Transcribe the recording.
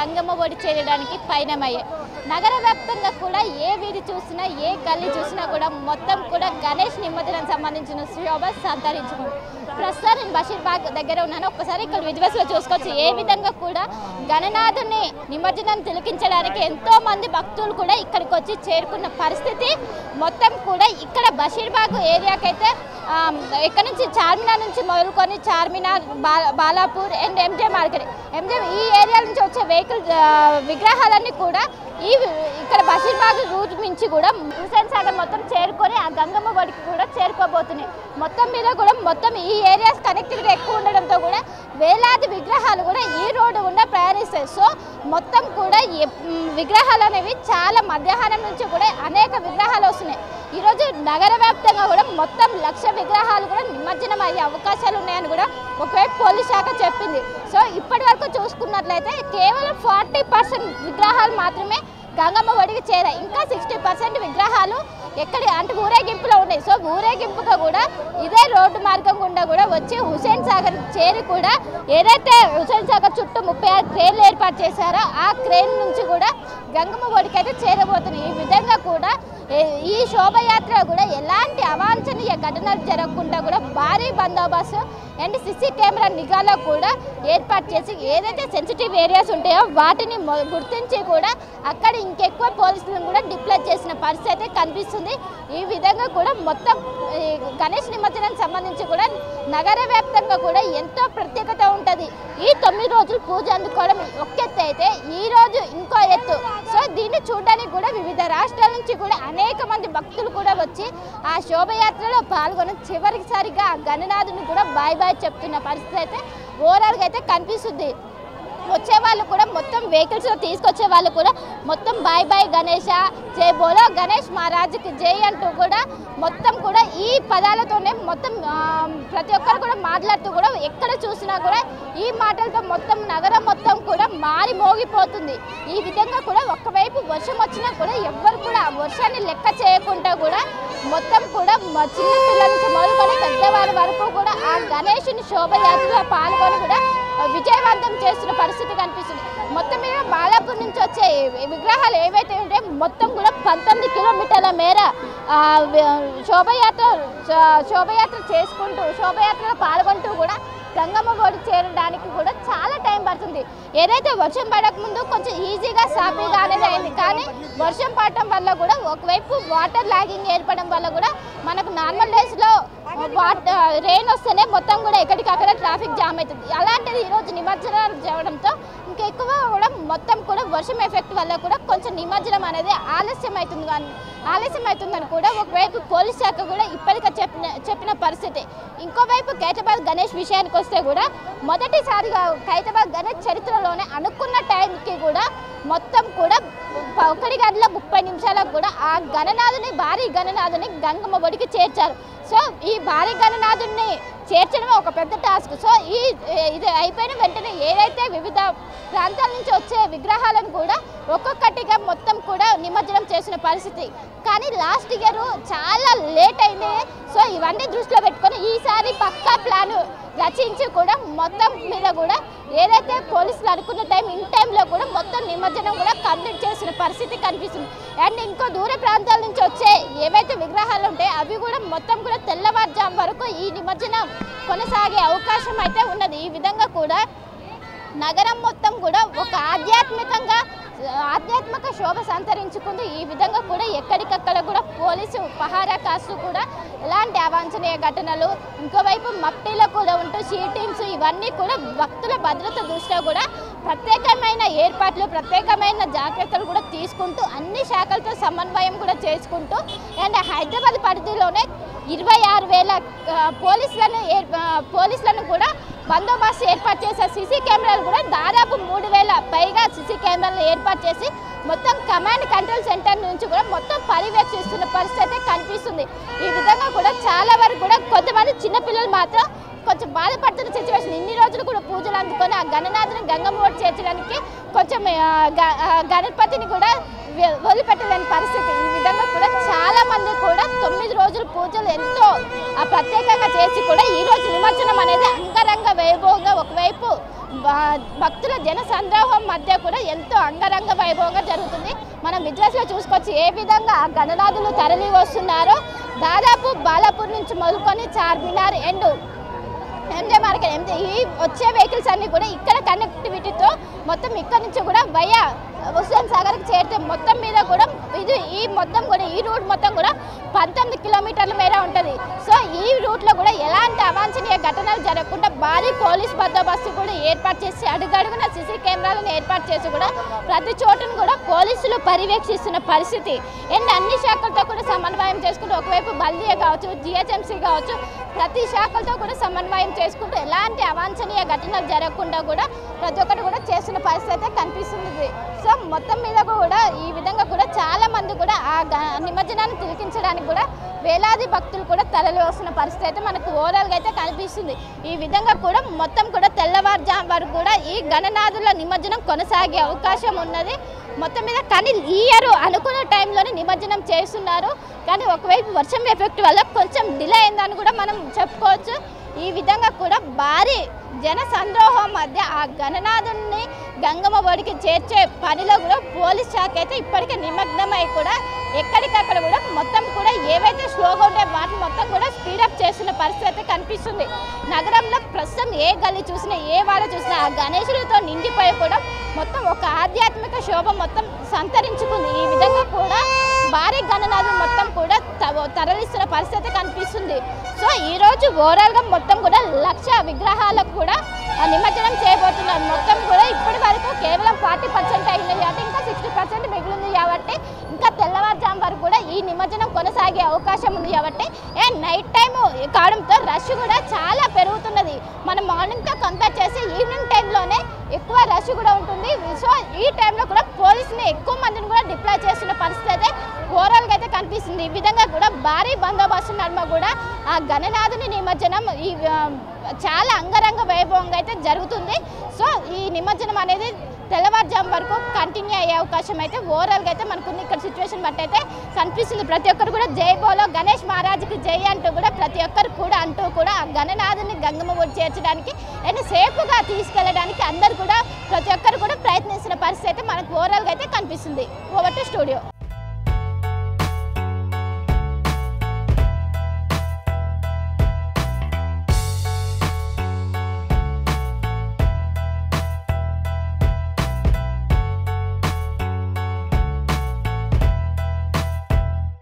గంగమ్మ ఒడి చేరడానికి పయనమయ్యాయి నగర వ్యాప్తంగా కూడా ఏ వీధి చూసినా ఏ గల్లీ చూసినా కూడా మొత్తం కూడా గణేష్ నిమజ్జనం సంబంధించిన శోభ సంతరించుకుంది ప్రస్తుతం నేను బషీర్బాగ్ దగ్గర ఉన్నాను ఒక్కసారి ఇక్కడ విజువల్స్లో చూసుకోవచ్చు ఏ విధంగా కూడా గణనాథుని నిమజ్జనం తిలకించడానికి ఎంతో మంది భక్తులు కూడా ఇక్కడికి వచ్చి చేరుకున్న పరిస్థితి మొత్తం కూడా ఇక్కడ బషీర్బాగ్ ఏరియాకైతే ఆ, ఇక్కడ నుంచి చార్మినార్ నుంచి మొదలుకొని చార్మినార్ బా- Balapur and MJ market MJ ఈ ఏరియా నుంచి వచ్చే వెహికల్ విగ్రహాలన్నీ కూడా ఈ వి- ఇక్కడ బషీర్బాగ్ రూట్ నుంచి కూడా హుసేన్ సాగర్ మొత్తం చేరుకొని ఆ గంగమ్మ ఒడికి కూడా చేరుకోబోతున్నాయి మొత్తం మీద కూడా మొత్తం ఈ ఏరియాస్ కనెక్టివిటీ ఎక్కువ ఉండడంతో కూడా వేలాది విగ్రహాలు కూడా ఈ రోడ్డు గుండా ప్రయాణిస్తాయి సో మొత్తం కూడా ఎప్- మ్, విగ్రహాలు అనేవి చాలా మధ్యాహ్నం నుంచి కూడా అనేక విగ్రహాలు వస్తున్నాయి ఈరోజు నగర వ్యాప్తంగా కూడా మొత్తం లక్ష విగ్రహాలు కూడా నిమజ్జనం అయ్యే అవకాశాలు ఉన్నాయని కూడా ఒకవైపు పోలీస్ శాఖ చెప్పింది సో ఇప్పటి వరకు చూసుకున్నట్లయితే కేవలం ఫార్టీ పర్సెంట్ విగ్రహాలు మాత్రమే గంగమ్మ ఒడికి చేరాయి ఇంకా సిక్స్టీ పర్సెంట్ విగ్రహాలు ఎక్కడి అంటే ఊరేగింపులో ఉన్నాయి సో ఊరేగింపుగా కూడా ఇదే రోడ్డు మార్గం గుండా కూడా వచ్చి హుసేన్ సాగర్ చేరి కూడా ఏదైతే హుసేన్ సాగర్ చుట్టూ ముప్పై ఆరు క్రేన్లు ఏర్పాటు చేశారో ఆ క్రేన్ నుంచి కూడా గంగమ్మ ఒడికి అయితే చేరబోతుంది ఈ విధంగా కూడా ఏ- ఈ శోభయాత్ర కూడా ఎలాంటి అవాంఛనీయ ఘటనలు జరగకుండా కూడా భారీ బందోబస్తు అండ్ సిసి కెమెరా నిఘాలో కూడా ఏర్పాటు చేసి ఏదైతే సెన్సిటివ్ ఏరియాస్ ఉంటాయో వాటిని మొ- గుర్తించి కూడా అక్కడ ఇంకెక్కువ పోలీసులను కూడా డిప్లాయ్ చేసిన పరిస్థితి అయితే కనిపిస్తుంది ఈ విధంగా కూడా మొత్తం ఈ గణేష్ నిమజ్జనానికి సంబంధించి కూడా నగర వ్యాప్తంగా కూడా ఎంతో ప్రత్యేకత ఉంటుంది ఈ తొమ్మిది రోజులు పూజ అందుకోవడం ఒక ఎత్తు అయితే ఈ రోజు ఇంకో ఎత్తు సో దీన్ని చూడడానికి కూడా వివిధ రాష్ట్రాల నుంచి కూడా అనేక మంది భక్తులు కూడా వచ్చి ఆ శోభయాత్రలో పాల్గొని చివరిసారిగా ఆ గణనాథుని కూడా బాయ్ బాయ్ చెప్తున్న పరిస్థితి అయితే ఓవరాల్గా అయితే కనిపిస్తుంది వచ్చే వాళ్ళు కూడా మొత్తం వెహికల్స్లో తీసుకొచ్చే వాళ్ళు కూడా మొత్తం బాయ్ బాయ్ గణేష జై బోలో గణేష్ మహారాజుకి జై అంటూ కూడా మొత్తం కూడా ఈ పదాలతోనే మొత్తం ఆ, ప్రతి ఒక్కరు కూడా మాట్లాడుతూ కూడా ఎక్కడ చూసినా కూడా ఈ మాటలతో మొత్తం నగరం మొత్తం కూడా మారి మోగిపోతుంది ఈ విధంగా కూడా ఒక్కవైపు వర్షం వచ్చినా కూడా ఎవ్వరు కూడా ఆ వర్షాన్ని లెక్క చేయకుండా కూడా మొత్తం కూడా మా చిన్న పిల్లల నుంచి మొదలుకొని పెద్దవారి వరకు కూడా ఆ గణేషుని శోభయాత్రలో పాల్గొని కూడా విజయవంతం చేస్తున్న పరిస్థితి కనిపిస్తుంది మొత్తం మీద బాలాపూర్ నుంచి వచ్చే ఈ విగ్రహాలు ఏవైతే ఉంటాయో మొత్తం కూడా పంతొమ్మిది కిలోమీటర్ల మేర ఆ, వి- శోభయాత్ర శో- శోభయాత్ర చేసుకుంటూ శోభయాత్రలో పాల్గొంటూ కూడా గంగమ్మ ఒడి చేరడానికి కూడా చాలా టైం పడుతుంది ఏదైతే వర్షం పడక ముందు కొంచెం ఈజీగా సాఫీగా అనేది అయింది కానీ వర్షం పడటం వల్ల కూడా ఒకవైపు వాటర్ లాగింగ్ ఏర్పడడం వల్ల కూడా మనకు నార్మల్ డేస్లో వాటర్ రెయిన్ వస్తేనే మొత్తం కూడా ఎక్కడికక్కడ ట్రాఫిక్ జామ్ అవుతుంది అలాంటిది ఈరోజు నిమజ్జనాలు చేయడంతో ఇంకా ఎక్కువ కూడా మొత్తం కూడా వర్షం ఎఫెక్ట్ వల్ల కూడా కొంచెం నిమజ్జనం అనేది ఆలస్యం అవుతుంది కానీ ఆలస్యం అవుతుందని కూడా ఒకవైపు పోలీస్ శాఖ కూడా ఇప్పటికే చెప్పిన చెప్పిన పరిస్థితి ఇంకోవైపు ఖైతాబాద్ గణేష్ విషయానికి వస్తే కూడా మొదటిసారిగా ఖైతాబాద్ గణేష్ చరిత్రలోనే అనుకున్న టైంకి కూడా మొత్తం కూడా ప- ఒకటి గంటల ముప్పై నిమిషాలకు కూడా ఆ గణనాథుని భారీ గణనాథుని గంగమ్మ ఒడికి చేర్చారు సో ఈ భారీ గణనాథుని చేర్చడం ఒక పెద్ద టాస్క్ సో ఈ ఇది అయిపోయిన వెంటనే ఏదైతే వివిధ ప్రాంతాల నుంచి వచ్చే విగ్రహాలను కూడా ఒక్కొక్కటిగా మొత్తం కూడా నిమజ్జనం చేసిన పరిస్థితి కానీ లాస్ట్ ఇయర్ చాలా లేట్ అయింది సో ఇవన్నీ దృష్టిలో పెట్టుకొని ఈసారి పక్కా ప్లాన్ రచించి కూడా మొత్తం మీద కూడా ఏదైతే పోలీసులు అనుకున్న టైం ఇన్ టైంలో కూడా మొత్తం నిమజ్జనం కూడా కంప్లీట్ చేసిన పరిస్థితి కనిపిస్తుంది అండ్ ఇంకో దూర ప్రాంతాల నుంచి వచ్చే ఏవైతే విగ్రహాలు ఉంటాయో అవి కూడా మొత్తం కూడా తెల్లవారుజాము వరకు ఈ నిమజ్జనం కొనసాగే అవకాశం అయితే ఉన్నది ఈ విధంగా కూడా నగరం మొత్తం కూడా ఒక ఆధ్యాత్మికంగా ఆధ్యాత్మిక శోభ సంతరించుకుంది ఈ విధంగా కూడా ఎక్కడికక్కడ కూడా పోలీసు పహారా కాస్తూ కూడా ఎలాంటి అవాంఛనీయ ఘటనలు ఇంకోవైపు మప్టీలో కూడా ఉంటూ షీ టీమ్స్ ఇవన్నీ కూడా భక్తుల భద్రత దృష్ట్యా కూడా ప్రత్యేకమైన ఏర్పాట్లు ప్రత్యేకమైన జాగ్రత్తలు కూడా తీసుకుంటూ అన్ని శాఖలతో సమన్వయం కూడా చేసుకుంటూ అండ్ హైదరాబాద్ పరిధిలోనే ఇరవై ఆరు వేల ఆ, పోలీసులను ఏర్- ఆ, పోలీసులను కూడా బందోబస్తు ఏర్పాటు చేసే సీసీ కెమెరాలు కూడా దాదాపు మూడు వేల పైగా సీసీ కెమెరాలు ఏర్పాటు చేసి మొత్తం కమాండ్ కంట్రోల్ సెంటర్ నుంచి కూడా మొత్తం పర్యవేక్షిస్తున్న పరిస్థితి అయితే కనిపిస్తుంది ఈ విధంగా కూడా చాలా వరకు కూడా కొంతమంది చిన్నపిల్లలు మాత్రం కొంచెం బాధపడుతున్న సిచ్యువేషన్ ఇన్ని రోజులు కూడా పూజలు అందుకొని ఆ గణనాథుని గంగమ్మ ఒడి చేర్చడానికి కొంచెం ఆ, గ- ఆ, గణపతిని కూడా వె- వదిలిపెట్టలేని పరిస్థితి ఈ విధంగా కూడా చాలా మంది కూడా తొమ్మిది రోజులు పూజలు ఎంతో ఆ, ప్రత్యేకంగా చేసి కూడా ఈ రోజు నిమజ్జనం అనేది అంగరంగ వైభవంగా ఒకవైపు భ- భక్తుల జన సంద్రోహం మధ్య కూడా ఎంతో అంగరంగ వైభవంగా జరుగుతుంది మనం విద్యాస్లో చూసుకోవచ్చు ఏ విధంగా ఆ గణనాథులు తరలి వస్తున్నారో దాదాపు బాలాపూర్ నుంచి మొదలుకొని చార్మినార్ ఎండు ఎంజే మార్కెట్ ఎంజే ఈ వచ్చే వెహికల్స్ అన్ని కూడా ఇక్కడ కనెక్టివిటీతో మొత్తం ఇక్కడ నుంచి కూడా వయా హుస్సేన్ సాగర్కి చేరితే మొత్తం మీద కూడా ఇది ఈ మొత్తం కూడా ఈ రూట్ మొత్తం కూడా పంతొమ్మిది కిలోమీటర్ల మేర ఉంటుంది సో ఈ రూట్లో కూడా ఎలాంటి అవాంఛనీయ ఘటనలు జరగకుండా భారీ పోలీస్ బందోబస్తు కూడా ఏర్పాటు చేసి అడుగడుగున సీసీ కెమెరాలను ఏర్పాటు చేసి కూడా ప్రతి చోటును కూడా పోలీసులు పర్యవేక్షిస్తున్న పరిస్థితి అండ్ అన్ని శాఖలతో కూడా సమన్వయం చేసుకుంటూ ఒకవైపు బల్దియా కావచ్చు జిహెచ్ఎంసీ కావచ్చు ప్రతి శాఖలతో కూడా సమన్వయం చేసుకుంటూ ఎలాంటి అవాంఛనీయ ఘటనలు జరగకుండా కూడా ప్రతి ఒక్కటి కూడా చేస్తున్న పరిస్థితి అయితే కనిపిస్తుంది సో మొత్తం మీద కూడా ఈ విధంగా కూడా చాలా మంది కూడా ఆ గ- నిమజ్జనాన్ని తిలకించడానికి కూడా వేలాది భక్తులు కూడా తరలి వస్తున్న పరిస్థితి అయితే మనకు ఓవరాల్గా అయితే కనిపిస్తుంది ఈ విధంగా కూడా మొత్తం కూడా తెల్లవారుజాము వరకు కూడా ఈ గణనాథుల నిమజ్జనం కొనసాగే అవకాశం ఉన్నది మొత్తం మీద కానీ ఈ ఇయర్ అనుకున్న టైంలోనే నిమజ్జనం చేస్తున్నారు కానీ ఒకవైపు వర్షం ఎఫెక్ట్ వల్ల కొంచెం డిలే అయిందని కూడా మనం చెప్పుకోవచ్చు ఈ విధంగా కూడా భారీ జన సంద్రోహం మధ్య ఆ గణనాథుని గంగమ్మ ఒడికి చేర్చే పనిలో కూడా పోలీస్ శాఖ అయితే ఇప్పటికే నిమగ్నమై కూడా ఎక్కడికక్కడ కూడా మొత్తం కూడా ఏవైతే స్లోగా ఉండే వాటిని మొత్తం కూడా స్పీడప్ చేస్తున్న పరిస్థితి అయితే కనిపిస్తుంది నగరంలో ప్రస్తుతం ఏ గల్లీ చూసినా ఏ వాడ చూసినా ఆ గణేశులతో నిండిపోయి కూడా మొత్తం ఒక ఆధ్యాత్మిక శోభ మొత్తం సంతరించుకుంది ఈ విధంగా కూడా భారీ గణనాథులు మొత్తం కూడా త- తరలిస్తున్న పరిస్థితి అయితే కనిపిస్తుంది సో ఈ రోజు ఓవరాల్గా మొత్తం కూడా లక్ష విగ్రహాలకు కూడా ఆ, నిమజ్జనం చేయబోతున్నారు మొత్తం కూడా ఇప్పటి వరకు కేవలం ఫార్టీ పర్సెంట్ అయినది అంటే ఇంకా సిక్స్టీ పర్సెంట్ మిగిలింది కాబట్టి ఇంకా తెల్లవారుజాము వరకు కూడా ఈ నిమజ్జనం కొనసాగే అవకాశం ఉంది కాబట్టి ఏ నైట్ టైం కావడంతో రష్ కూడా చాలా పెరుగుతున్నది మనం మార్నింగ్తో కంపేర్ చేసి ఈవినింగ్ టైంలోనే ఎక్కువ రష్ కూడా ఉంటుంది సో ఈ టైంలో కూడా పోలీసుని ఎక్కువ మందిని కూడా డిప్లాయ్ చేస్తున్న పరిస్థితి అయితే ఓవరాల్గా అయితే కనిపిస్తుంది ఈ విధంగా కూడా భారీ బందోబస్తు నడుమ కూడా ఆ గణనాథుని నిమజ్జనం ఈ ఆ, చాలా అంగరంగ వైభవంగా అయితే జరుగుతుంది సో ఈ నిమజ్జనం అనేది తెల్లవారుజాము వరకు కంటిన్యూ అయ్యే అవకాశం అయితే ఓవరాల్గా అయితే మనకున్న ఇక్కడ సిచ్యువేషన్ బట్టి అయితే కనిపిస్తుంది ప్రతి ఒక్కరు కూడా జై బోలో గణేష్ మహారాజ్కి జై అంటూ కూడా ప్రతి ఒక్కరు కూడా అంటూ కూడా ఆ గణనాథుని గంగమ్మ ఒడి చేర్చడానికి అండ్ సేఫ్గా తీసుకెళ్ళడానికి అందరు కూడా ప్రతి ఒక్కరు కూడా ప్రయత్నిస్తున్న పరిస్థితి అయితే మనకు ఓవరాల్గా అయితే కనిపిస్తుంది ఓవర్ టు స్టూడియో